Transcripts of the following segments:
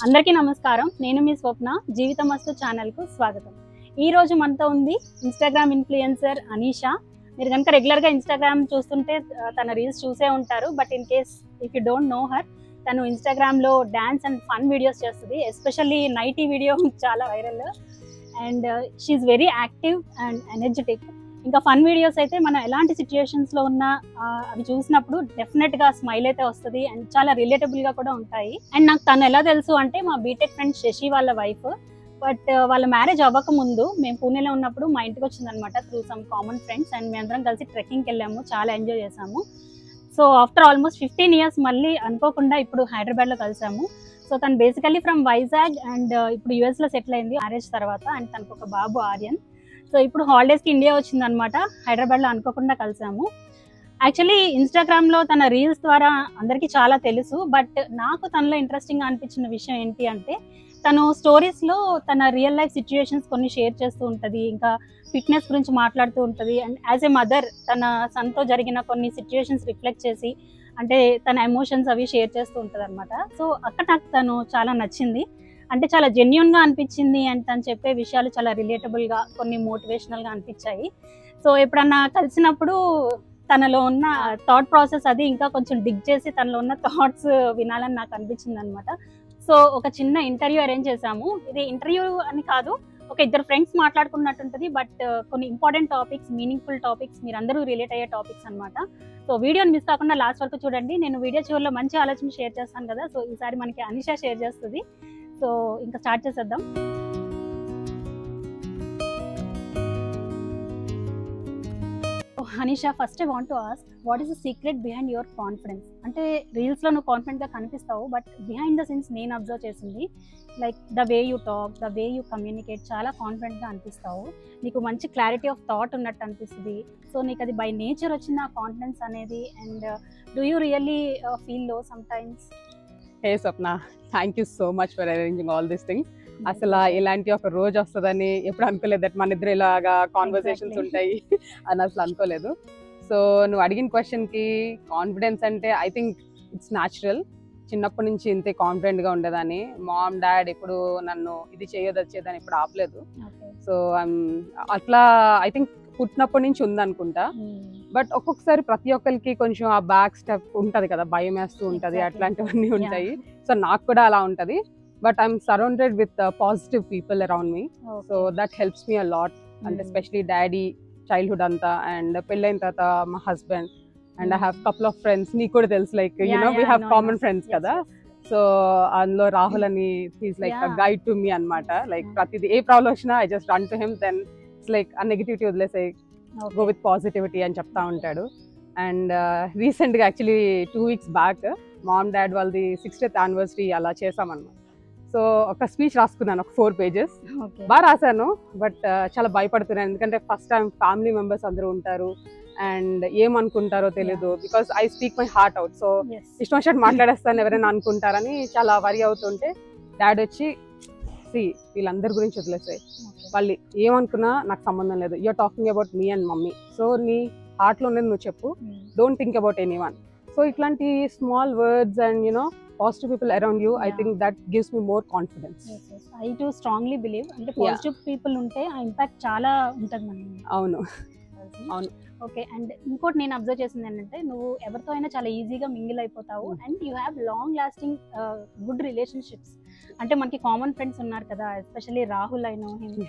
అందరికీ నమస్కారం నేను మీ స్వప్న జీవితమస్తు ఛానల్కు స్వాగతం ఈ రోజు మనతో ఉంది ఇన్స్టాగ్రామ్ ఇన్ఫ్లుయెన్సర్ అనీషా మీరు కనుక రెగ్యులర్గా ఇన్స్టాగ్రామ్ చూస్తుంటే ఆ, తన రీల్స్ చూసే ఉంటారు but in case if you don't know her తను ఇన్స్టాగ్రామ్లో డ్యాన్స్ అండ్ ఫన్ వీడియోస్ చేస్తుంది ఎస్పెషల్లీ నైటీ వీడియో చాలా viral and she very active and energetic ఇంకా ఫన్ వీడియోస్ అయితే మనం ఎలాంటి సిచ్యుయేషన్స్లో ఉన్నా ఆ, అవి చూసినప్పుడు డెఫినెట్గా స్మైల్ అయితే వస్తుంది అండ్ చాలా రిలేటబుల్గా కూడా ఉంటాయి అండ్ నాకు తను ఎలా తెలుసు అంటే మా బీటెక్ ఫ్రెండ్ శశి వాళ్ళ వైఫ్ బట్ వాళ్ళ మ్యారేజ్ అవ్వక ముందు మేము పూణేలో ఉన్నప్పుడు మా ఇంటికి వచ్చిందనమాట through some common friends and మేమందరం కలిసి ట్రెక్కింగ్కి వెళ్ళాము చాలా ఎంజాయ్ చేసాము so after almost fifteen years మళ్ళీ అనుకోకుండా ఇప్పుడు హైదరాబాద్లో కలిసాము సో తను బేసికలీ ఫ్రమ్ వైజాగ్ అండ్ ఇప్పుడు యుఎస్లో సెటిల్ అయింది మ్యారేజ్ తర్వాత అండ్ తనకు ఒక బాబు ఆర్యన్ సో ఇప్పుడు హాలిడేస్కి ఇండియా వచ్చిందనమాట హైదరాబాద్లో అనుకోకుండా కలిసాము యాక్చువల్లీ ఇన్స్టాగ్రామ్లో తన రీల్స్ ద్వారా అందరికీ చాలా తెలుసు బట్ నాకు తనలో ఇంట్రెస్టింగ్ అనిపించిన విషయం ఏంటి అంటే తను స్టోరీస్లో తన రియల్ లైఫ్ సిచ్యుయేషన్స్ కొన్ని షేర్ చేస్తూ ఉంటుంది ఇంకా ఫిట్నెస్ గురించి మాట్లాడుతూ ఉంటుంది అండ్ యాజ్ ఎ మదర్ తన సన్తో జరిగిన కొన్ని సిచ్యుయేషన్స్ రిఫ్లెక్ట్ చేసి అంటే తన ఎమోషన్స్ అవి షేర్ చేస్తూ ఉంటుంది అనమాట సో అక్కడ నాకు తను చాలా నచ్చింది అంటే చాలా జెన్యున్గా అనిపించింది అండ్ తను చెప్పే విషయాలు చాలా రిలేటబుల్గా కొన్ని మోటివేషనల్గా అనిపించాయి సో ఎప్పుడన్నా కలిసినప్పుడు తనలో ఉన్న థాట్ ప్రాసెస్ అది ఇంకా కొంచెం డిగ్ చేసి తనలో ఉన్న థాట్స్ వినాలని నాకు అనిపించింది అనమాట సో ఒక చిన్న ఇంటర్వ్యూ అరేంజ్ చేశాము ఇది ఇంటర్వ్యూ అని కాదు ఒక ఇద్దరు ఫ్రెండ్స్ మాట్లాడుకున్నట్టుంటుంది బట్ కొన్ని ఇంపార్టెంట్ టాపిక్స్ మీనింగ్ఫుల్ టాపిక్స్ మీరు అందరూ రిలేట్ అయ్యే టాపిక్స్ అనమాట సో వీడియోని మిస్ కాకుండా లాస్ట్ వరకు చూడండి నేను వీడియో చివరిలో మంచి ఆలోచన షేర్ చేస్తాను కదా సో ఈసారి మనకి అనిషా షేర్ చేస్తుంది సో ఇంకా స్టార్ట్ చేసేద్దాం Hanisha first I want to ask what is the secret behind your confidence అంటే రీల్స్లో నువ్వు కాన్ఫిడెంట్గా కనిపిస్తావు బట్ బిహైండ్ ద సీన్స్ నేను అబ్జర్వ్ చేసింది like the way you talk the way you communicate చాలా కాన్ఫిడెంట్గా అనిపిస్తావు నీకు మంచి క్లారిటీ ఆఫ్ థాట్ ఉన్నట్టు అనిపిస్తుంది సో నీకు అది బై నేచర్ వచ్చిన కాన్ఫిడెన్స్ అనేది and do you really feel low sometimes hey Swapna thank you so much for arranging all these things అసలు ఇలాంటి ఒక రోజు వస్తుందని ఎప్పుడు అనుకోలేదు దట్ మన ఇద్దరు ఇలాగా కాన్వర్సేషన్స్ Exactly. ఉంటాయి అని అసలు అనుకోలేదు సో నువ్వు అడిగిన క్వశ్చన్ కి కాన్ఫిడెన్స్ అంటే ఐ థింక్ ఇట్స్ న్యాచురల్ చిన్నప్పటి నుంచి ఇంతే కాన్ఫిడెంట్ గా ఉండేదాన్ని మామ్ డాడ్ ఎప్పుడు నన్ను ఇది చేయదు అది చేయదని ఇప్పుడు ఆపలేదు సో అట్లా ఐ థింక్ పుట్టినప్పటి నుంచి ఉందనుకుంటా బట్ ఒక్కొక్కసారి ప్రతి ఒక్కరికి కొంచెం ఆ బ్యాక్ స్టెప్ ఉంటది కదా భయం వేస్తూ ఉంటది Exactly. అట్లాంటివన్నీ ఉంటాయి సో నాకు కూడా అలా ఉంటది but I'm surrounded with positive people around me so that helps me a lot అంటే ఎస్పెషలీ డాడీ చైల్డ్హుడ్ అంతా అండ్ పెళ్ళైన తర్వాత మా husband and I have couple of friends నీకు కూడా తెలుసు like you know we have common friends కదా so అందులో రాహుల్ అని he's like Yeah. Guide to me అన్నమాట లైక్ Yeah. ప్రతిదీ ఏ ప్రాబ్లం వచ్చినా I just run to him then it's like ఆ నెగిటివిటీ వదిలేసే గో విత్ పాజిటివిటీ అని చెప్తా ఉంటాడు అండ్ రీసెంట్గా actually two weeks back mom dad వాళ్ళది సిక్స్టీత్ యానివర్సరీ అలా చేసామన్నమాట సో ఒక స్పీచ్ రాసుకున్నాను ఒక ఫోర్ పేజెస్ బాగా రాశాను బట్ చాలా భయపడుతున్నాను ఎందుకంటే ఫస్ట్ టైం ఫ్యామిలీ మెంబర్స్ అందరూ ఉంటారు అండ్ ఏమనుకుంటారో తెలియదు because I speak my heart out so ఇష్టం వచ్చినట్టు మాట్లాడేస్తాను ఎవరైనా అనుకుంటారని చాలా వరి అవుతుంటే డాడ్ వచ్చి సి వీళ్ళందరి గురించి వదిలేసాయి వాళ్ళు ఏమనుకున్నా నాకు సంబంధం లేదు you're talking about me and mummy so నీ హార్ట్లో ఉండేది నువ్వు చెప్పు don't think about anyone so ఇట్లాంటి small words and you know positive people around you I Yeah. Think that gives me more confidence I too strongly believe అంటే positive people ఉంటే ఆ impact చాలా ఉంటుంది మనం అవును అవును. ఓకే అండ్ ఇంకోటి నేను అబ్జర్వ్ చేసింది ఏంటంటే నువ్వు ఎవరితో అయినా చాలా ఈజీగా మింగిల్ అయిపోతావు and you have long lasting good relationships అంటే మనకి కామన్ ఫ్రెండ్స్ ఉన్నారు కదా ఎస్పెషల్లీ రాహుల్ అయిన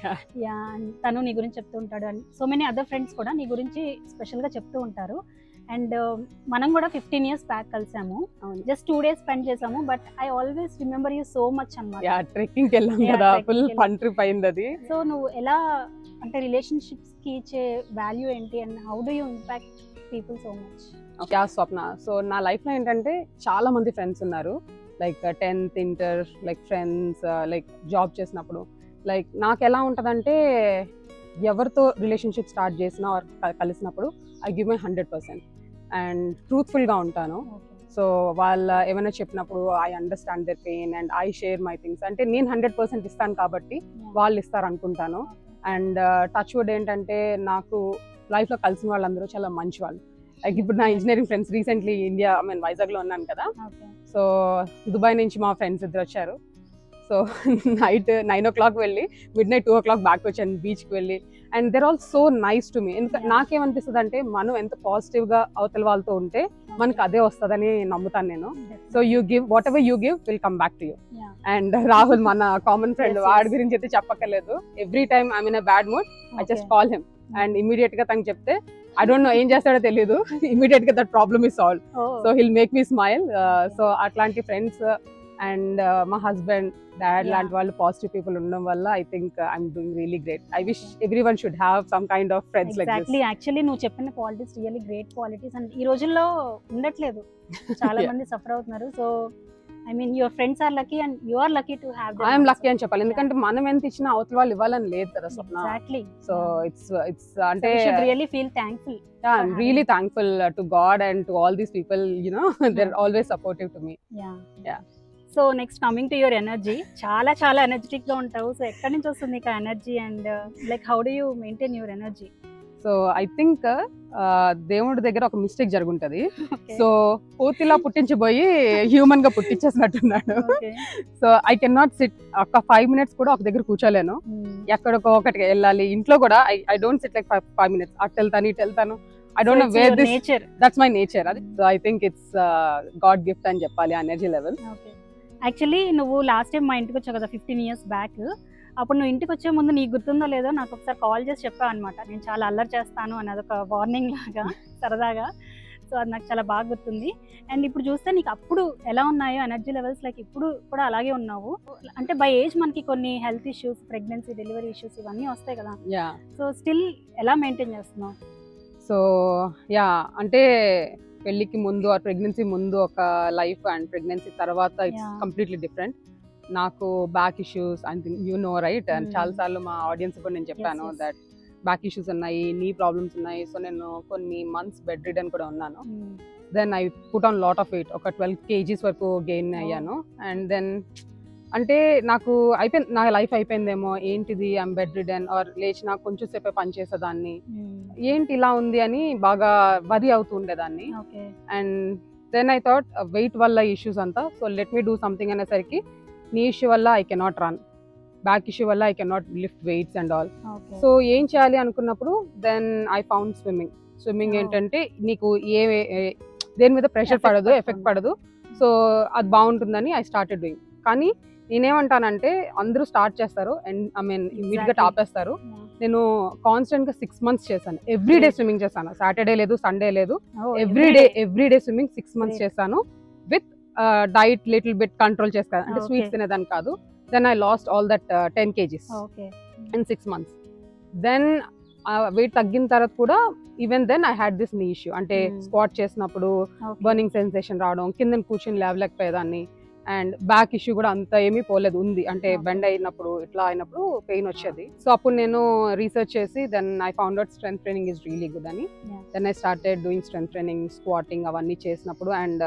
యా తను నీ గురించి చెప్తూ ఉంటాడు and so many other friends కూడా నీ గురించి స్పెషల్గా చెప్తూ ఉంటారు అండ్ మనం కూడా ఫిఫ్టీన్ ఇయర్స్ బ్యాక్ కలిసాము అవును జస్ట్ టూ డేస్ స్పెండ్ చేసాము but I always remember you so much అనమాట యా ట్రెక్కింగ్ వెళ్ళాం Yeah, కదా trekking ఫుల్ కి ఫన్ ట్రిప్ అయింది అది సో నువ్వు ఎలా అంటే రిలేషన్షిప్స్ కి ఇచ్చే వాల్యూ ఏంటి and how do you impact people so much yeah Swapna so నా లైఫ్ లో ఏంటంటే చాలా మంది ఫ్రెండ్స్ ఉన్నారు like tenth inter like friends like job చేసినప్పుడు లైక్ నాకు ఎలా ఉంటుందంటే ఎవరితో రిలేషన్షిప్ స్టార్ట్ చేసినా or క- కలిసినప్పుడు I give my hundred percent and ట్రూత్ఫుల్గా ఉంటాను సో వాళ్ళ ఏమైనా చెప్పినప్పుడు I understand their pain and I share my things అంటే నేను హండ్రెడ్ పర్సెంట్ ఇస్తాను కాబట్టి వాళ్ళు ఇస్తారు అనుకుంటాను అండ్ టచ్ వుడ్ ఏంటంటే నాకు లైఫ్లో కలిసిన వాళ్ళందరూ చాలా మంచి వాళ్ళు లైక్ ఇప్పుడు నా engineering friends recently India I mean వైజాగ్లో ఉన్నాను కదా ఓకే సో దుబాయ్ నుంచి మా ఫ్రెండ్స్ ఇద్దరు వచ్చారు so night nine o'clock వెళ్ళి midnight two o'clock back వచ్చాను బీచ్కి వెళ్ళి and there all so nice to me ఎందుకంటే Yeah. నాకేమనిపిస్తుంది అంటే మనం ఎంత పాజిటివ్ గా అవతల వాళ్ళతో ఉంటే మనకి అదే వస్తుందని నమ్ముతాను నేను so you give whatever you give will come back to you Yeah. And Rahul మన కామన్ ఫ్రెండ్ Yes, వాడి yes. గురించి అయితే చెప్పక్కర్లేదు every time I mean bad mood I just call him and immediate గా తనకు చెప్తే ఐ డోంట్ నో ఏం చేస్తాడో తెలియదు ఇమీడియట్ గా that problem is solve so he'll make me smile so అట్లాంటి ఫ్రెండ్స్ అండ్ మా హస్బెండ్ డాడ్ Yeah. లాంటి వాళ్ళు పాజిటివ్ పీపుల్ ఉండడం వల్ల I think I'm doing really great I wish everyone should have some kind of friends like exactly actually నువ్వు చెప్పిన qualities really great qualities and ఈ రోజుల్లో ఉండట్లేదు చాలా Yeah. మంది సఫర్ అవుతున్నారు so I mean your friends are lucky and you are lucky to have I'm lucky అని చెప్పాలి ఎందుకంటే మనం ఎంత ఇచ్చినా అవతల వాళ్ళు ఇవ్వాలని లేదు కదా Swapna exactly so it's it's అంటే should really feel thankful yeah, I'm really thankful uh, to God and to all these people. You know, they're always supportive to me. Yeah Yeah. So next coming to your energy చాలా చాలా energetic గా ఉంటావు so ఎక్కడి నుంచి వస్తుంది నీకు energy and like how do you maintain your energy so I think దేవుడి దగ్గర ఒక మిస్టేక్ జరుగుంటది సో పూర్తిలా పుట్టించిపోయి హ్యూమన్ గా పుట్టించేసినట్టున్నాడు so I can not sit ఒక ఫైవ్ మినిట్స్ కూడా ఒక దగ్గర కూర్చోలేను ఎక్కడికో ఒకటికి వెళ్ళాలి ఇంట్లో కూడా I I don't sit like five five minutes అటు వెళ్తాను ఇటు వెళ్తాను I don't know where this nature that's my nature అది so I think it's God gift అని చెప్పాలి ఎనర్జీ లెవెల్ ఓకే యాక్చువల్లీ నువ్వు లాస్ట్ టైం మా ఇంటికి వచ్చావు కదా ఫిఫ్టీన్ ఇయర్స్ బ్యాక్ అప్పుడు నువ్వు ఇంటికి వచ్చే ముందు నీకు గుర్తుందో లేదో నాకు ఒకసారి కాల్ చేసి చెప్పావు అనమాట నేను చాలా అల్లరి చేస్తాను అని అదొక వార్నింగ్ లాగా సరదాగా సో అది నాకు చాలా బాగా గుర్తుంది అండ్ ఇప్పుడు చూస్తే నీకు అప్పుడు ఎలా ఉన్నాయో ఎనర్జీ లెవెల్స్ లైక్ ఇప్పుడు కూడా అలాగే ఉన్నావు అంటే బై ఏజ్ మనకి కొన్ని health issues pregnancy delivery issues ఇవన్నీ వస్తాయి కదా యా సో స్టిల్ ఎలా మెయింటైన్ చేస్తున్నావు సో యా అంటే పెళ్ళికి ముందు ఆ ప్రెగ్నెన్సీ ముందు ఒక లైఫ్ అండ్ ప్రెగ్నెన్సీ తర్వాత ఇట్స్ Yeah. కంప్లీట్లీ డిఫరెంట్ నాకు back issues and you know right and Mm. చాలా సార్లు మా ఆడియన్స్ కూడా నేను చెప్పాను yes. దట్ బ్యాక్ ఇష్యూస్ ఉన్నాయి నీ ప్రాబ్లమ్స్ ఉన్నాయి సో నేను కొన్ని మంత్స్ బెడ్ రిడన్ కూడా ఉన్నాను then I put on lot of weight ఒక ట్వెల్వ్ కేజీస్ వరకు గెయిన్ అయ్యాను అండ్ దెన్ అంటే నాకు అయిపోయింది నా లైఫ్ అయిపోయిందేమో ఏంటిది ఐమ్ బెడ్ రిడన్ ఆర్ లేచిన కొంచెం సేపే పని చేసేదాన్ని ఏంటి ఇలా ఉంది అని బాగా వరి అవుతూ ఉండేదాన్ని okay and then I thought weight వల్ల ఇష్యూస్ అంతా so let me do something అనేసరికి నీ ఇష్యూ వల్ల I cannot run back issue వల్ల I cannot lift weights and all okay so ఏం చేయాలి అనుకున్నప్పుడు then I found swimming swimming Oh. ఏంటంటే నీకు ఏ ఏ- దేని మీద ప్రెషర్ Effect పడదు పడదు. ఎఫెక్ట్ పడదు సో అది బాగుంటుందని ఐ స్టార్టెడ్ డూయింగ్ కానీ నేనేమంటానంటే అందరూ స్టార్ట్ చేస్తారు అండ్ ఐ మీన్ ఇమీడియట్ గా Exactly. ఆపేస్తారు నేను కాన్స్టెంట్ గా సిక్స్ మంత్స్ చేశాను ఎవ్రీ డే స్విమ్మింగ్ చేశాను సాటర్డే లేదు సండే లేదు every day every day swimming six months Great. చేశాను with diet little bit control చేస్తాను అంటే Okay. స్వీట్స్ తినేదాన్ని కాదు then I lost all that ten KGs okay in six months then weight తగ్గిన తర్వాత కూడా even then I had this knee issue అంటే Hmm. Squat చేసినప్పుడు బర్నింగ్ సెన్సేషన్ రావడం కింద కూర్చొని లేవలేకపోయేదాన్ని అండ్ బ్యాక్ ఇష్యూ కూడా అంత ఏమీ పోలేదు ఉంది అంటే Okay. బెండ్ అయినప్పుడు ఇట్లా అయినప్పుడు పెయిన్ వచ్చేది సో అప్పుడు నేను రీసెర్చ్ చేసి then I found out strength training is really good అని Yeah. Then I started doing strength training squatting అవన్నీ చేసినప్పుడు and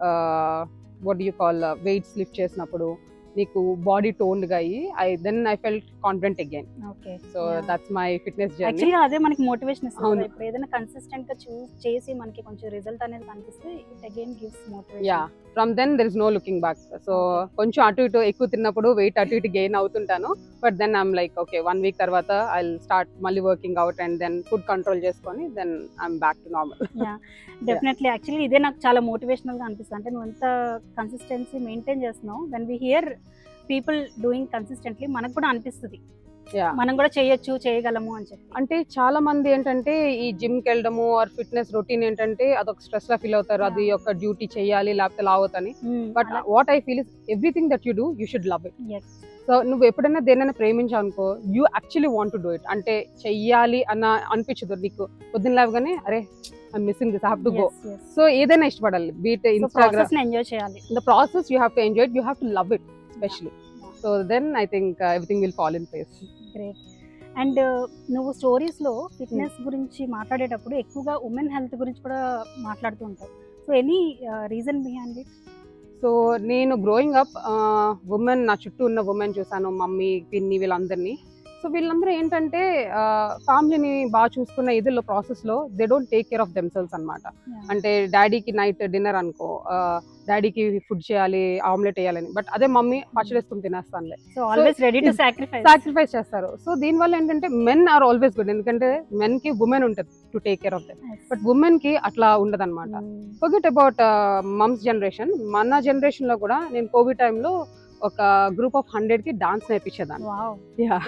what you call weights lift చేసినప్పుడు నీకు బాడీ టోన్డ్ గా అయ్యి I then I felt confident again okay so that's my fitness journey యాక్చువల్గా అదే మనకి మోటివేషన్ ఇస్తుంది అవును. కదా. ఇప్పుడు ఏదైనా కన్సిస్టెంట్ గా చూస్ చేసి మనకి కొంచెం రిజల్ట్ అనేది కనిపిస్తే it again gives yeah motivation from then there is no looking back so కొంచెం అటు ఇటు ఎక్కువ తిన్నప్పుడు వెయిట్ అటు ఇటు గెయిన్ అవుతుంటాను but then I'm like okay one week తర్వాత ఐ స్టార్ట్ మళ్ళీ working out and then food control చేసుకొని then I'm back to normal definitely actually ఇదే నాకు చాలా మోటివేషనల్ గా అనిపిస్తుంది అంటే నువ్వు ఎంత కన్సిస్టెన్సీ మెయింటైన్ చేస్తున్నావు when we hear people doing consistently మనకు కూడా అనిపిస్తుంది Yeah. మనం కూడా చేయొచ్చు చేయగలము అని చెప్పి అంటే చాలా మంది ఏంటంటే ఈ జిమ్ కి వెళ్ళడము ఆర్ ఫిట్నెస్ రొటీన్ ఏంటంటే అదొక స్ట్రెస్ లా ఫీల్ అవుతారు అది ఒక డ్యూటీ చేయాలి లేకపోతే లావతని but what I feel is everything that you do you should love it so నువ్వు ఎప్పుడైనా దేనైనా ప్రేమించావు అనుకో you actually want to do it అంటే చెయ్యాలి అన్న అనిపించదు నీకు పొద్దున్న లేవగానే అరే I missing this have to go so ఏదైనా ఇష్టపడాలి బీట్ ఇన్స్టాగ్రామ్ ప్రాసెస్ ఎంజాయ్ చేయాలి the process you have to enjoy it you have to love it specially so then I think everything will fall in place great and నువ్వు stories లో fitness గురించి మాట్లాడేటప్పుడు ఎక్కువగా women health గురించి కూడా మాట్లాడుతూ ఉంటావు so any reason behind it so నేను గ్రోయింగ్ అప్ ఉమెన్ నా చుట్టూ ఉన్న ఉమెన్ చూసాను మమ్మీ పిన్ని వీళ్ళందరినీ సో సో వీళ్ళందరూ ఏంటంటే ఫ్యామిలీని బాగా చూసుకున్న ఇదిలో ప్రాసెస్ లో they don't take care of themselves అన్నమాట అంటే డాడీకి నైట్ డిన్నర్ అనుకో డాడీకి ఫుడ్ చేయాలి ఆమ్లెట్ వేయాలని బట్ అదే మమ్మీ పచ్చడి వేసుకుని తినేస్తానులే so always ready to is- sacrifice sacrifice చేస్తారు సో దీని వల్ల ఏంటంటే మెన్ ఆర్ ఆల్వేస్ గుడ్ ఎందుకంటే మెన్ కి ఉమెన్ ఉంటుంది to take care of them but women కి అట్లా ఉండదు అనమాట ఫర్గెట్ అబౌట్ మమ్స్ జనరేషన్ మన జనరేషన్ లో కూడా నేను కోవిడ్ టైంలో ఒక గ్రూప్ ఆఫ్ హండ్రెడ్ కి డాన్స్ నేర్పించేదాన్ని వావ్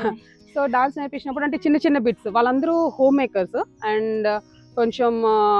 సో డాన్స్ నేర్పించినప్పుడు అంటే చిన్న చిన్న బిట్స్ వాళ్ళందరూ హోమ్ మేకర్స్ అండ్ కొంచెం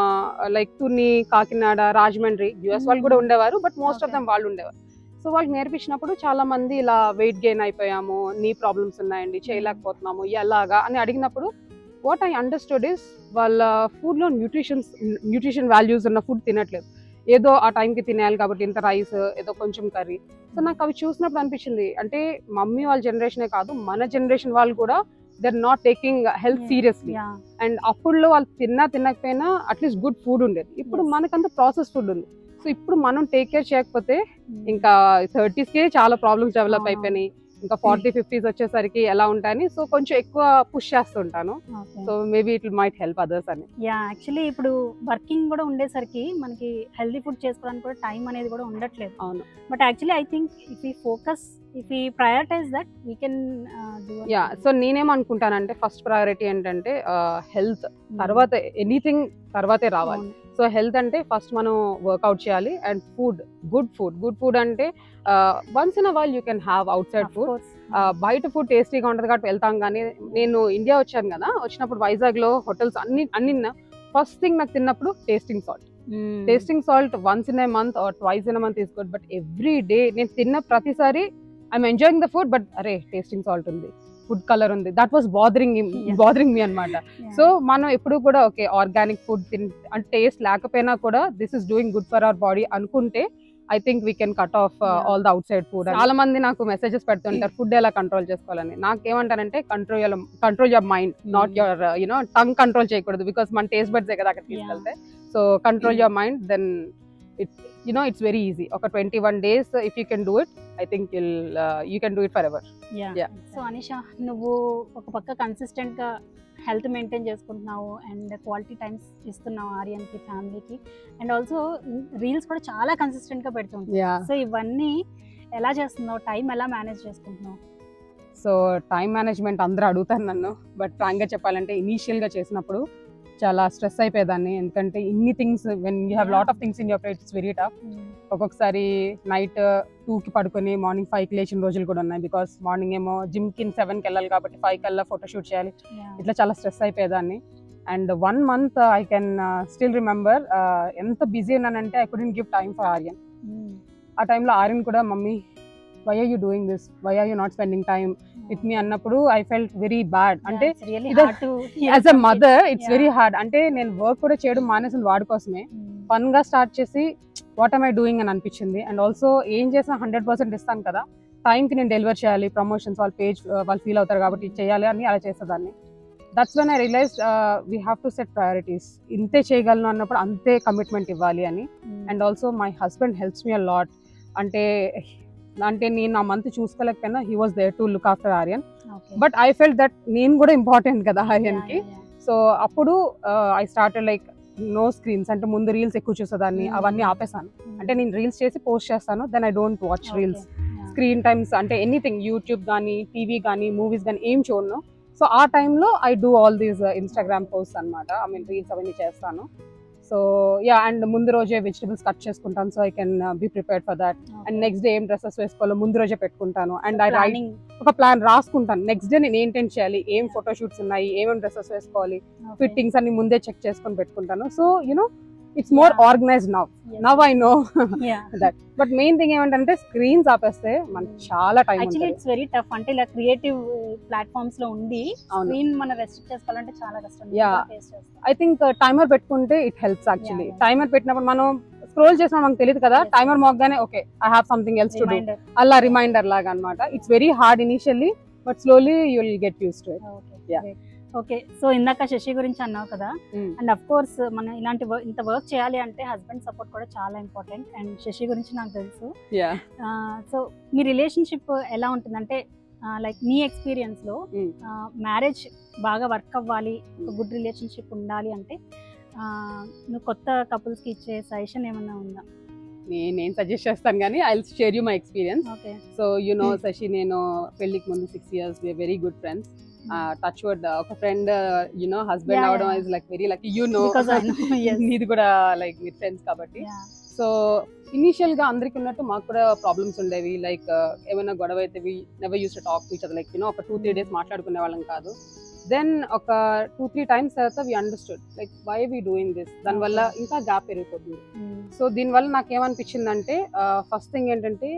లైక్ తుని కాకినాడ రాజమండ్రి యుఎస్ వాళ్ళు కూడా ఉండేవారు but most of Okay. Them వాళ్ళు ఉండేవారు సో వాళ్ళకి నేర్పించినప్పుడు చాలా మంది ఇలా వెయిట్ గెయిన్ అయిపోయాము నీ ప్రాబ్లమ్స్ ఉన్నాయండి చేయలేకపోతున్నాము ఎలాగా అని అడిగినప్పుడు వాట్ ఐ అండర్స్టూడ్ ఇస్ వాళ్ళ ఫుడ్ లో న్యూట్రిషన్స్ న్యూట్రిషన్ వాల్యూస్ ఉన్న ఫుడ్ తినట్లేదు ఏదో ఆ టైంకి తినేయాలి కాబట్టి ఇంత రైస్ ఏదో కొంచెం కర్రీ సో నాకు అవి చూసినప్పుడు అనిపించింది అంటే మమ్మీ వాళ్ళ జనరేషనే కాదు మన జనరేషన్ వాళ్ళు కూడా they are not taking health seriously yeah and అప్పుడులో వాళ్ళు తిన్నా తినకపోయినా అట్లీస్ట్ గుడ్ ఫుడ్ ఉండేది ఇప్పుడు Yes. మనకంత ప్రాసెస్ ఫుడ్ ఉంది సో ఇప్పుడు మనం టేక్ కేర్ చేయకపోతే ఇంకా థర్టీస్ కి చాలా ప్రాబ్లమ్స్ డెవలప్ అవును. అయిపోయినాయి ఇంకా ఫార్టీ ఫిఫ్టీస్ వచ్చేసరికి ఎలా ఉంటాయని సో కొంచెం ఎక్కువ పుష్ చేస్తుంటాను so maybe it might help others అని యా యాక్చువల్లీ ఇప్పుడు వర్కింగ్ కూడా ఉండేసరికి మనకి హెల్దీ ఫుడ్ చేసుకోవడానికి కూడా టైం అనేది కూడా ఉండట్లేదు అవును but actually I think if we focus if we prioritize that we can do yeah so నేనేమనుకుంటానంటే ఫస్ట్ ప్రయారిటీ ఏంటంటే హెల్త్ తర్వాత ఎనీథింగ్ తర్వాతే రావాలి సో హెల్త్ అంటే ఫస్ట్ మనం వర్కౌట్ చేయాలి and food good food good food అంటే once in a while you can have outside food బయట ఫుడ్ టేస్టీగా ఉంటుంది కాబట్టి వెళ్తాం కానీ నేను ఇండియా వచ్చాను కదా వచ్చినప్పుడు వైజాగ్ లో హోటల్స్ అన్ని అన్ని ఫస్ట్ థింగ్ నాకు తిన్నప్పుడు tasting salt tasting salt once in a month or twice in month తీసుకో బట్ ఎవ్రీ డే నేను తిన్న ప్రతిసారి I'm enjoying the food but అరే టేస్టింగ్ సాల్ట్ ఉంది ఫుడ్ కలర్ ఉంది that was bothering Yeah. Bothering me అనమాట సో మనం ఎప్పుడు కూడా ఓకే ఆర్గానిక్ ఫుడ్ తిన్ అంటే టేస్ట్ లేకపోయినా కూడా this is doing good for our body అనుకుంటే I think we can cut off Yeah. All the outside food చాలా మంది నాకు మెసేజెస్ పెడుతుంటారు ఫుడ్ ఎలా కంట్రోల్ చేసుకోవాలని నాకు ఏమంటారంటే control control your mind not Mm. Your you know tongue control చేయకూడదు బికాస్ మన టేస్ట్ బడ్స్ కదా అక్కడ తీసుకెళ్తే so control your mind then it you know it's very easy ఒక twenty one days if you can do it I think you'll you can do it forever Yeah. So Anisha నువ్వు ఒక పక్క consistent గా health maintain చేసుకుంటున్నావు and quality times ఇస్తున్నావు ఆర్యన్కి ఫ్యామిలీకి and also reels కూడా చాలా కన్సిస్టెంట్ గా పెడుతుంటావు యా సో ఇవన్నీ ఎలా చేస్తున్నావు టైం ఎలా మేనేజ్ చేసుకుంటున్నావు సో టైం మేనేజ్మెంట్ అందరూ అడుగుతారు నన్ను బట్ ఫ్రాంక్గా చెప్పాలంటే ఇనీషియల్గా చేసినప్పుడు చాలా స్ట్రెస్ అయిపోయేదాన్ని ఎందుకంటే ఇన్ని things when you have lot of things in your plate it's very tough ఒక్కొక్కసారి నైట్ టూకి పడుకొని మార్నింగ్ ఫైవ్కి లేచిన రోజులు కూడా ఉన్నాయి బికాస్ మార్నింగ్ ఏమో జిమ్కి సెవెన్కి వెళ్ళాలి కాబట్టి ఫైవ్ కల్లా ఫోటో షూట్ చేయాలి ఇట్లా చాలా స్ట్రెస్ అయిపోయేదాన్ని and one month I can still remember ఎంత బిజీ ఉన్నానంటే I couldn't give time for Aryan ఆ టైంలో ఆర్యన్ కూడా mummy why are you doing this why are you not spending time with me అన్నప్పుడు ఐ ఫెల్ట్ వెరీ బ్యాడ్ అంటే ఇది as a mother it's very hard అంటే నేను వర్క్ కూడా చేయడం మానేసిన వాడి కోసమే ఫన్ గా స్టార్ట్ చేసి వాట్ am ఐ డూయింగ్ అని అనిపించింది అండ్ ఆల్సో ఏం చేసినా హండ్రెడ్ పర్సెంట్ ఇస్తాను కదా టైంకి నేను డెలివర్ చేయాలి ప్రమోషన్స్ వాళ్ళ పేజ్ వాళ్ళు ఫీల్ అవుతారు కాబట్టి ఇది చేయాలి అని అలా చేసేదాన్ని that's when I realize we have to set priorities ఇంతే చేయగలను అన్నప్పుడు అంతే కమిట్మెంట్ ఇవ్వాలి అని and also my husband helps me a lot అంటే అంటే నేను నా మంత్ చూసుకోలేకపోయినా he was there to look after Aryan but I felt that నేను కూడా ఇంపార్టెంట్ కదా ఆర్యన్కి సో అప్పుడు I start like no screens అంటే ముందు రీల్స్ ఎక్కువ చూసేదాన్ని Mm. అవన్నీ ఆపేసాను అంటే నేను రీల్స్ చేసి పోస్ట్ చేస్తాను then I don't watch reels screen times అంటే ఎనీథింగ్ యూట్యూబ్ కానీ టీవీ కానీ మూవీస్ కానీ ఏం చూడను సో ఆ టైంలో I do all these Instagram post అనమాట ఐ మీన్ రీల్స్ అవన్నీ చేస్తాను సో యా అండ్ ముందు రోజే వెజిటబుల్స్ కట్ చేసుకుంటాను so I can be prepared for that and next day ఏం డ్రెస్సెస్ వేసుకోవాలో ముందు రోజే పెట్టుకుంటాను అండ్ ఐ రైట్ ఒక ప్లాన్ రాసుకుంటాను నెక్స్ట్ డే నేను ఏంటెంట్ చేయాలి ఏం ఫోటో షూట్స్ ఉన్నాయి ఏమేమి డ్రెస్సెస్ వేసుకోవాలి ఫిట్టింగ్స్ అన్ని ముందే చెక్ చేసుకొని పెట్టుకుంటాను so you know it's more Yeah. Organized now now I know but main thing ఏమంటే స్క్రీన్స్ ఆపేస్తే మనకి చాలా time actually it's very tough అంటే ఇలా క్రియేటివ్ ప్లాట్ఫామ్స్ లో ఉండి అవును స్క్రీన్ మనం రెస్ట్రిక్ట్ చేసుకోవాలంటే చాలా కష్టం Yeah. ఫేస్ చేస్తాం ఐ థింక్ టైమర్ పెట్టుకుంటే it helps actually Yeah, yeah. Timer పెట్టినప్పుడు మనం స్క్రోల్ చేసినా మనకు తెలియదు కదా Yes. టైమర్ మోగ్గానే okay I have something else to do reminder అలా రిమైండర్ లాగా అనమాట it's very hard initially but slowly you will get use to it Yeah. Okay so ఇందాక శశి గురించి అన్నావు కదా అండ్ అఫ్ కోర్స్ మనం ఇలాంటి wo- ఇంత వర్క్ చేయాలి అంటే హస్బెండ్ సపోర్ట్ కూడా చాలా ఇంపార్టెంట్ అండ్ శశి గురించి నాకు తెలుసు సో మీ రిలేషన్షిప్ ఎలా ఉంటుంది అంటే లైక్ నీ ఎక్స్పీరియన్స్ లో Mm. మ్యారేజ్ బాగా వర్క్ అవ్వాలి ఒక గుడ్ రిలేషన్షిప్ ఉండాలి అంటే ఆ, నువ్వు కొత్త కపుల్స్ కి ఇచ్చే సజెషన్ ఏమన్నా ఉందా నేను నేను సజెస్ట్ చేస్తాను కానీ I share you my experience okay so you know Shashi నేను పెళ్లికి ముందు six years very good friends touch would ఒక friend you know husband Yeah, అవడం yeah. Is like very luck you know Because I know, yes. నీది కూడా like మీరు friends కాబట్టి so initial గా అందరికి ఉన్నట్టు మాకు కూడా ప్రాబ్లమ్స్ ఉండేవి లైక్ ఏమైనా గొడవ అయితే we never use to talk to each like you know ఒక టూ త్రీ డేస్ మాట్లాడుకునే వాళ్ళం కాదు దెన్ ఒక టూ త్రీ టైమ్స్ తర్వాత we understood like why we doing this దానివల్ల ఇంకా గ్యాప్ పెరిగిపోతుంది సో దీనివల్ల నాకు ఏమనిపించిందంటే ఫస్ట్ థింగ్ ఏంటంటే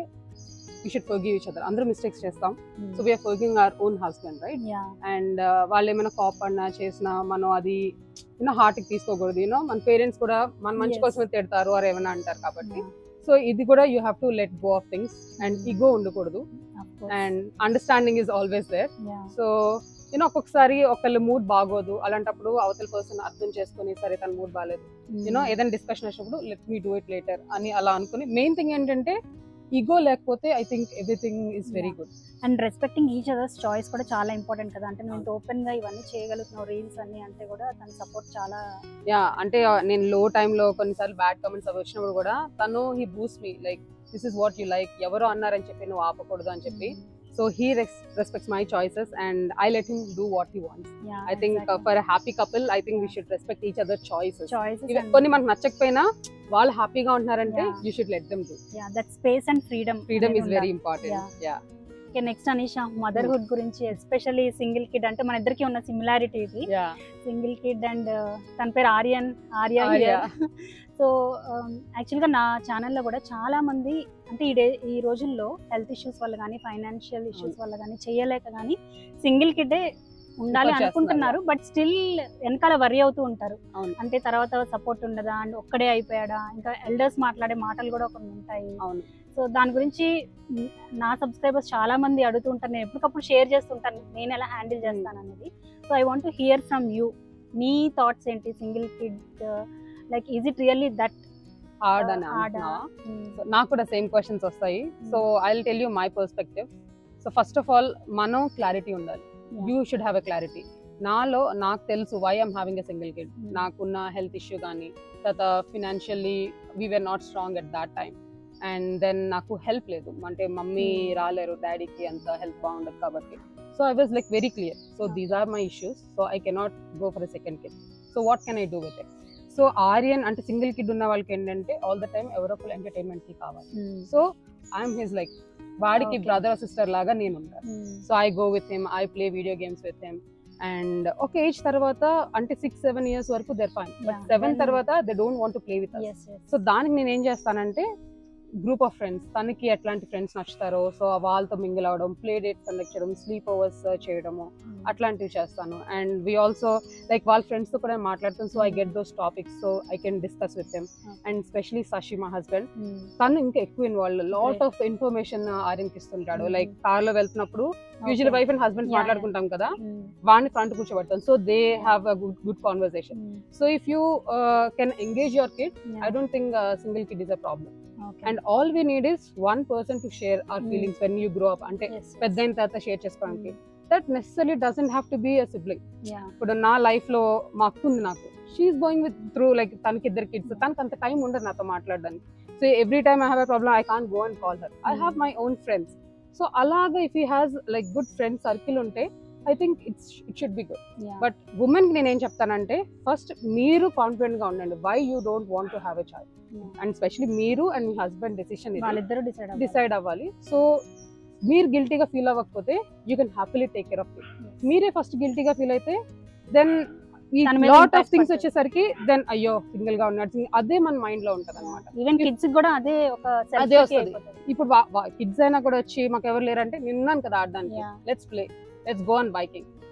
you should forgive each other అందరూ మిస్టేక్స్ చేస్తాం so we're forgiving our own husband right yeah and వాళ్ళు ఏమైనా కోపడినా చేసినా మనం అది యూనో హార్ట్కి తీసుకోకూడదు యూనో మన పేరెంట్స్ కూడా మన మంచి Yes. కోసమే తిడతారు అని ఏమైనా అంటారు కాబట్టి సో ఇది కూడా you have to let go of things and ego ఉండకూడదు and understanding is always there so you know ఒక్కొక్కసారి ఒకళ్ళ మూడ్ బాగోదు అలాంటప్పుడు అవతల పర్సన్ అర్థం చేసుకుని సరే తన మూడ్ బాగాలేదు యూనో ఏదైనా డిస్కషన్ వచ్చినప్పుడు let me do it later అని అలా అనుకుని మెయిన్ థింగ్ ఏంటంటే ఈగో లేకపోతే I think everything is very good and respecting each others choice కూడా చాలా ఇంపార్టెంట్ కదా అంటే నువ్వు ఓపెన్ గా ఇవన్నీ చేయగలుగుతున్నావు రీల్స్ అన్ని అంటే కూడా తన సపోర్ట్ చాలా యా అంటే ఆ, నేను లో లో కొన్నిసార్లు బ్యాడ్ కామెంట్స్ అవి వచ్చినప్పుడు కూడా తను he boosts me like this is what you like ఎవరో అన్నారని చెప్పి నువ్వు ఆపకూడదు అని చెప్పి so he respects my choices and I let him do what he wants I think for happy couple I think we should respect each other choices choices కొన్ని మనకు నచ్చకపోయినా వాళ్ళు హ్యాపీగా ఉంటున్నారంటే Yeah. You should let them do that space and freedom freedom is very important yeah okay next Anisha motherhood గురించి especially single kid అంటే మన ఇద్దరికి ఉన్న సిమిలారిటీ ఇది యా సింగిల్ కిడ్ అండ్ తన పేరు ఆర్యన్ ఆర్య Arya. సో యాక్చువల్గా నా ఛానల్లో కూడా చాలా మంది అంటే ఈ డే ఈ రోజుల్లో హెల్త్ ఇష్యూస్ వల్ల కానీ ఫైనాన్షియల్ ఇష్యూస్ వల్ల కానీ చేయలేక కానీ సింగిల్ కిడ్డే ఉండాలి Prefer అనుకుంటున్నారు బట్ స్టిల్ వెనకాల వరి అవుతూ ఉంటారు అవును. అంటే తర్వాత సపోర్ట్ ఉండదా అండ్ ఒక్కడే అయిపోయాడా ఇంకా ఎల్డర్స్ మాట్లాడే మాటలు కూడా కొన్ని ఉంటాయి అవును సో దాని గురించి మ్, నా సబ్స్క్రైబర్స్ చాలా మంది అడుగుతూ ఉంటారు నేను ఎప్పటికప్పుడు షేర్ చేస్తుంటాను నేను ఎలా హ్యాండిల్ చేస్తాను అనేది so I want to hear from you నీ థాట్స్ ఏంటి single kid like is it really that hard అని Hard ఆ? అంటున్నావా సో నాకు కూడా సేమ్ క్వశ్చన్స్ వస్తాయి so I will tell you my perspective so first of all మనం క్లారిటీ ఉండాలి you should have a clarity నాలో నాకు తెలుసు why I'm having a single kid నాకున్న హెల్త్ ఇష్యూ కానీ తర్వాత financially we were not strong at that time and then నాకు help లేదు అంటే మమ్మీ Hmm. రాలేరు డాడీకి అంత హెల్ప్ బాగుండదు కాబట్టి so I was like very clear so these are my issues so I cannot go for a second kid so what can I do with it so Aryan అంటే single kid ఉన్న వాళ్ళకి ఏంటంటే all the time ఎవరో ఒకరు entertainment కి కావాలి so I'm his like వాడికి Okay. Brother sister లాగా నేను ఉంటాను so I go with him I play video games with him and ఒక ఏజ్ తర్వాత అంటే సిక్స్ సెవెన్ ఇయర్స్ వరకు there fine but Yeah, seven then- తర్వాత they don't want to play with us us so దానికి నేను ఏం చేస్తానంటే group of friends తనకి ఎట్లాంటి ఫ్రెండ్స్ నచ్చుతారో సో వాళ్ళతో మింగిల్ అవడం ప్లే డేట్స్ కండక్ట్ చేయడం స్లీప్ ఓవర్స్ చేయడము అట్లాంటివి చేస్తాను అండ్ వి ఆల్సో లైక్ వాళ్ళ ఫ్రెండ్స్ తో కూడా నేను మాట్లాడుతాను so I get those topics so I can discuss with them and specially Shashi మా హస్బెండ్ తను ఇంకా ఎక్కువ involve lot Great. Of information ఆర్యన్కి ఇస్తుంటాడు Mm. లైక్ కార్ లో వెళ్తున్నప్పుడు usual wife and husband Yeah, మాట్లాడుకుంటాం కదా వాడిని ఫ్రంట్ కూర్చోబెడతాను so they have a good good conversation so if you can engage your kid I don't think single kid is a problem and all we need is one person to share our Mm. Feelings when you grow up అంటే పెద్ద అయిన తర్వాత share చేసుకోవడానికి that necessary doesn't have to be a sibling ఇప్పుడు నా life లో మా అక్క ఉంది నాకు she's going with through like తనకి ఇద్దరు కిడ్స్ తనకి అంత టైం ఉండదు నాతో మాట్లాడడానికి so every time I have a problem I can go and call her I have my own friends so అలాగా if you has like good friend circle ఉంటే I think it's it should be good but women కి నేను ఏం చెప్తానంటే first మీరు confident గా ఉండండి why you don't want to have a child and specially మీరు అండ్ మీ హస్బెండ్ డెసిషన్ వాళ్ళిద్దరూ డిసైడ్ డిసైడ్ అవ్వాలి సో మీరు గిల్టీగా ఫీల్ అవ్వకపోతే you can happily take care of it మీరే ఫస్ట్ గిల్టీగా ఫీల్ అయితే దెన్ ఈ తన మీద లాట్ impact ఆఫ్ థింగ్స్ పడుతుంది. వచ్చేసరికి దెన్ అయ్యో సింగిల్ గా ఉన్నాడు అదే మన మైండ్ లో ఉంటది అనమాట ఈవెన్ కిడ్స్ కూడా అదే ఒక అదే వస్తది. ఇప్పుడు కిడ్స్ అయినా కూడా వచ్చి మాకు ఎవరు లేరంటే నిన్నాను కదా ఆడడానికి Yeah. Let's play let's go on biking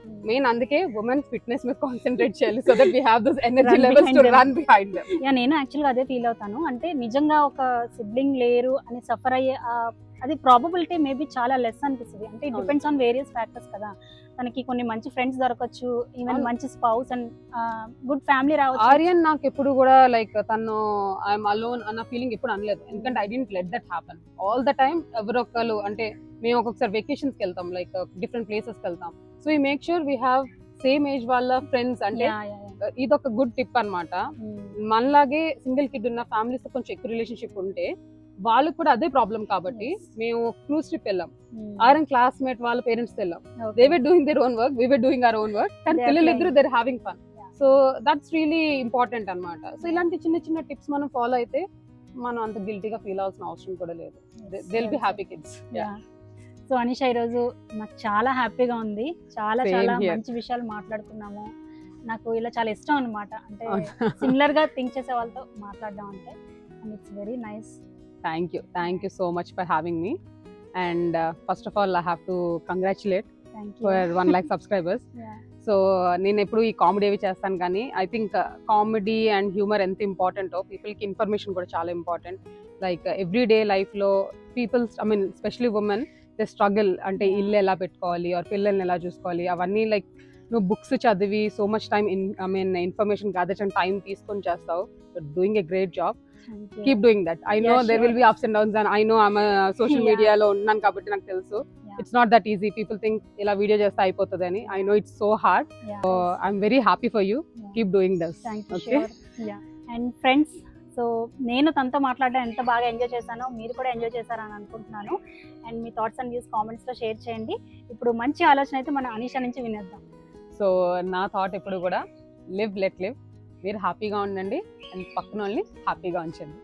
main అందుకే ఉమెన్ ఫిట్నెస్ మీద కాన్సన్ట్రేట్ చేయాలి so that we have those energy Run levels behind టు them. Run behind them yeah నేను యాక్చువల్గా అదే ఫీల్ అవుతాను అంటే నిజంగా ఒక సిబ్లింగ్ లేరు అని సఫర్ అయ్యే ఆ, అది ప్రాబబిలిటీ మేబీ చాలా లెస్ అనిపిస్తుంది అంటే అవును. డిపెండ్స్ ఆన్ వేరియస్ ఫ్యాక్టర్స్ కదా తనకి కొన్ని మంచి ఫ్రెండ్స్ దొరకచ్చు ఈవెన్ అవును. మంచి స్పౌస్ అండ్ గుడ్ ఫ్యామిలీ రావచ్చు ఆర్యన్ నాకు ఎప్పుడు కూడా లైక్ తను ఐఎమ్ అలోన్ అన్న ఫీలింగ్ ఎప్పుడు అనలేదు ఎందుకంటే I didn't let that happen all the time ఎవరో ఒకరు అంటే మేము ఒక్కొక్కసారి వెకేషన్స్ కి వెళ్తాం లైక్ డిఫరెంట్ ప్లేసెస్ కి వెళ్తాం సో ఈ make sure we have same age వాళ్ళ ఫ్రెండ్స్ అంటే Yeah, yeah, yeah. ఇది ఒక గుడ్ టిప్ అన్నమాట Mm. మనలాగే సింగిల్ కిడ్ ఉన్న ఫ్యామిలీస్ తో కొంచెం ఎక్కువ రిలేషన్షిప్ ఉంటే వాళ్ళకి కూడా అదే ప్రాబ్లం కాబట్టి Yes. మేము క్రూజ్ ట్రిప్ వెళ్ళాం Mm. ఆర్ఎన్ క్లాస్మేట్ వాళ్ళ పేరెంట్స్ వెళ్ళాం Okay. They were doing their own work we were doing our own work కానీ They are పిల్లలు playing. ఇద్దరు they're having fun Yeah. So that's really important అన్నమాట సో ఇలాంటి చిన్న చిన్న టిప్స్ మనం ఫాలో అయితే మనం అంత గిల్టీగా ఫీల్ అవ్వాల్సిన అవసరం కూడా లేదు they'll be Yes, happy kids Yeah. So Anisha ఈరోజు నాకు చాలా హ్యాపీగా ఉంది చాలా Same చాలా here. మంచి విషయాలు మాట్లాడుకున్నాము నాకు ఇలా చాలా ఇష్టం అన్నమాట అంటే సిమిలర్ గా థింక్ చేసే వాళ్ళతో మాట్లాడడం అంటే and it's very nice thank you thank you so much for having me and first of all I have to congratulate thank for one lakh subscribers you so నేను ఎప్పుడు ఈ కామెడీ అవి చేస్తాను కానీ I think comedy and humour ఎంత ఇంపార్టెంటో పీపుల్కి information కూడా చాలా ఇంపార్టెంట్ లైక్ ఎవ్రీ డే లైఫ్లో peoples I mean specially women the struggle అంటే Yeah. ఇల్లు ఎలా పెట్టుకోవాలి ఆర్ పిల్లల్ని ఎలా చూసుకోవాలి అవన్నీ లైక్ నువ్వు బుక్స్ చదివి so much time in I mean information gather time తీసుకొని చేస్తావు doing a great job keep doing that I know Yeah, there will sure. Be ups and downs and I know ఆమె social Yeah. మీడియాలో ఉన్నాను కాబట్టి నాకు తెలుసు it's not that easy people think ఇలా video చేస్తే అయిపోతుంది అని I know it's so hard I'm very happy for you keep doing this thank you okay and friends so నేను తనతో మాట్లాడడం ఎంత బాగా ఎంజాయ్ చేశానో మీరు కూడా ఎంజాయ్ చేశారని అనుకుంటున్నాను అండ్ మీ థాట్స్ అండ్ వ్యూస్ కామెంట్స్లో షేర్ చేయండి ఇప్పుడు మంచి ఆలోచన అయితే మన అనిషా నుంచి వినేద్దాం సో నా థాట్ ఎప్పుడు కూడా లివ్ లెట్ లివ్ మీరు హ్యాపీగా ఉండండి అండ్ పక్కన వాళ్ళని హ్యాపీగా ఉంచండి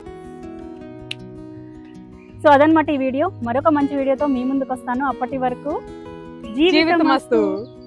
సో అదనమాట ఈ వీడియో మరొక మంచి వీడియోతో మీ ముందుకు వస్తాను అప్పటి వరకు జీవితమస్తు